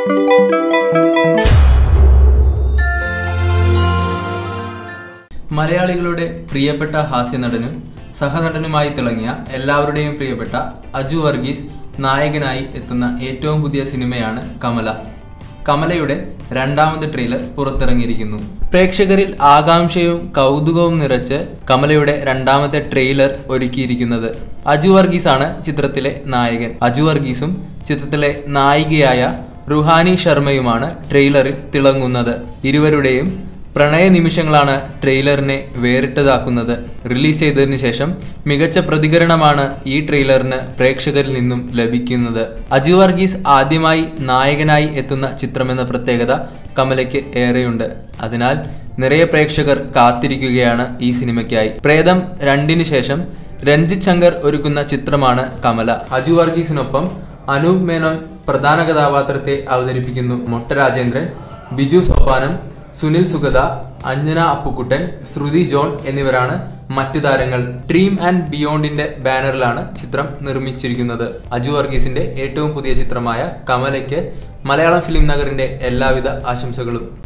മലയാളികളുടെ പ്രിയപ്പെട്ട ഹാസ്യനടനും സഹനടനുമായി തിളങ്ങിയ എല്ലാവരുടെയും പ്രിയപ്പെട്ട അജു വർഗീസ് നായകനായി എത്തുന്ന ഏറ്റവും പുതിയ സിനിമയാണ് കമല കമലയുടെ രണ്ടാമത് ട്രെയിലർ പുറത്തിറങ്ങിയിരിക്കുന്നു പ്രേക്ഷകരിൽ ആകാംക്ഷയും കൗതുകവും നിറച്ച് കമലയുടെ രണ്ടാമത്തെ ട്രെയിലർ ഒരുക്കിയിരിക്കുന്നത് അജു വർഗീസാണ് ചിത്രത്തിലെ നായകൻ അജു വർഗീസും ചിത്രത്തിലെ നായികയായ റുഹാനി ശർമ്മയുമാണ് ട്രെയിലറിൽ തിളങ്ങുന്നത് ഇരുവരുടെയും പ്രണയ നിമിഷങ്ങളാണ് ട്രെയിലറിനെ വേറിട്ടതാക്കുന്നത് റിലീസ് ചെയ്തതിനു ശേഷം മികച്ച പ്രതികരണമാണ് ഈ ട്രെയിലറിന് പ്രേക്ഷകരിൽ നിന്നും ലഭിക്കുന്നത് അജു വർഗീസ് ആദ്യമായി നായകനായി എത്തുന്ന ചിത്രമെന്ന പ്രത്യേകത കമലയ്ക്ക് ഏറെയുണ്ട് അതിനാൽ നിറയെ പ്രേക്ഷകർ കാത്തിരിക്കുകയാണ് ഈ സിനിമയ്ക്കായി പ്രേതം രണ്ടിന് ശേഷം രഞ്ജിത് ശങ്കർ ഒരുക്കുന്ന ചിത്രമാണ് കമല അജു വർഗീസിനൊപ്പം അനൂപ് മേനോൻ പ്രധാന കഥാപാത്രത്തെ അവതരിപ്പിക്കുന്നു മൊട്ട രാജേന്ദ്രൻ ബിജു സോപാനം സുനിൽ സുഗത അഞ്ജന അപ്പുക്കുട്ടൻ ശ്രുതി ജോൺ എന്നിവരാണ് മറ്റു താരങ്ങൾ ഡ്രീം ആൻഡ് ബിയോണ്ടിന്റെ ബാനറിലാണ് ചിത്രം നിർമ്മിച്ചിരിക്കുന്നത് അജു വർഗീസിന്റെ ഏറ്റവും പുതിയ ചിത്രമായ കമലയ്ക്ക് മലയാളം ഫിലിം നഗറിന്റെ എല്ലാവിധ ആശംസകളും